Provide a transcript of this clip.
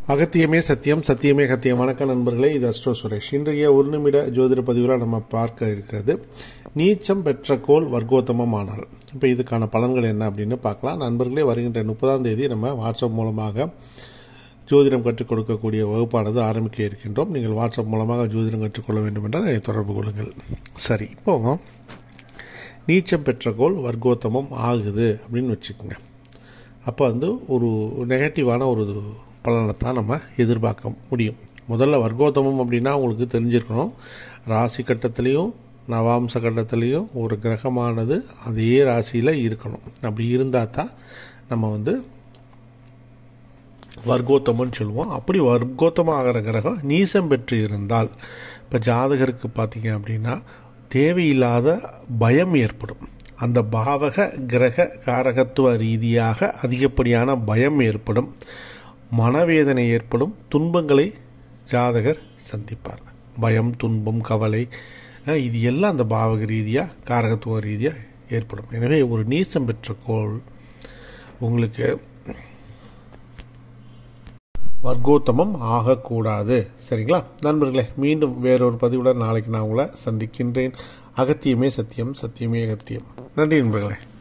அகத்தியமே சத்தியம் சத்தியமே கத்தியம் வணக்கம் நண்பர்களே இது அஸ்ட்ரோ சுரேஷ் இன்றைய ஒரு நிமிட ஜோதிட பதிவில் நம்ம பார்க்க இருக்கிறது நீச்சம் பெற்ற கோல் வர்க்கோத்தமம் ஆனால் இப்போ இதுக்கான பலன்கள் என்ன அப்படின்னு பார்க்கலாம் நண்பர்களே வருகின்ற முப்பதாம் தேதி நம்ம வாட்ஸ்அப் மூலமாக ஜோதிடம் கற்றுக் கொடுக்கக்கூடிய வகுப்பானது ஆரம்பிக்க இருக்கின்றோம் நீங்கள் வாட்ஸ்அப் மூலமாக ஜோதிடம் கற்றுக்கொள்ள வேண்டும் என்றால் என்னை தொடர்பு கொள்ளுங்கள் சரி இப்போ நீச்சம் பெற்ற கோல் வர்க்கோத்தமம் ஆகுது அப்படின்னு வச்சுக்கோங்க அப்போ வந்து ஒரு நெகட்டிவான ஒரு பலனை தான் நம்ம எதிர்பார்க்க முடியும் முதல்ல வர்க்கோத்தமம் அப்படின்னா உங்களுக்கு தெரிஞ்சிருக்கணும் ராசி கட்டத்துலேயும் நவாம்ச கட்டத்துலேயும் ஒரு கிரகமானது அதே ராசியில் இருக்கணும் அப்படி இருந்தால் தான் நம்ம வந்து வர்க்கோத்தமம்னு சொல்லுவோம் அப்படி வர்க்கோத்தமம் ஆகிற கிரகம் நீசம் பெற்று இருந்தால் இப்போ ஜாதகருக்கு பார்த்தீங்க அப்படின்னா தேவையில்லாத பயம் ஏற்படும் அந்த பாவக கிரக காரகத்துவ ரீதியாக அதிகப்படியான பயம் ஏற்படும் மனவேதனை ஏற்படும் துன்பங்களை ஜாதகர் சந்திப்பார் பயம் துன்பம் கவலை அஹ், இது எல்லாம் அந்த பாவக ரீதியாக காரகத்துவ ரீதியாக ஏற்படும் எனவே ஒரு நீசம் பெற்ற கோள் உங்களுக்கு வர்க்கோத்தமம் ஆகக்கூடாது சரிங்களா நண்பர்களே மீண்டும் வேறொரு பதிவுடன் நாளைக்கு நான் உங்களை சந்திக்கின்றேன் அகத்தியமே சத்தியம் சத்தியமே அகத்தியம் நன்றி நண்பர்களே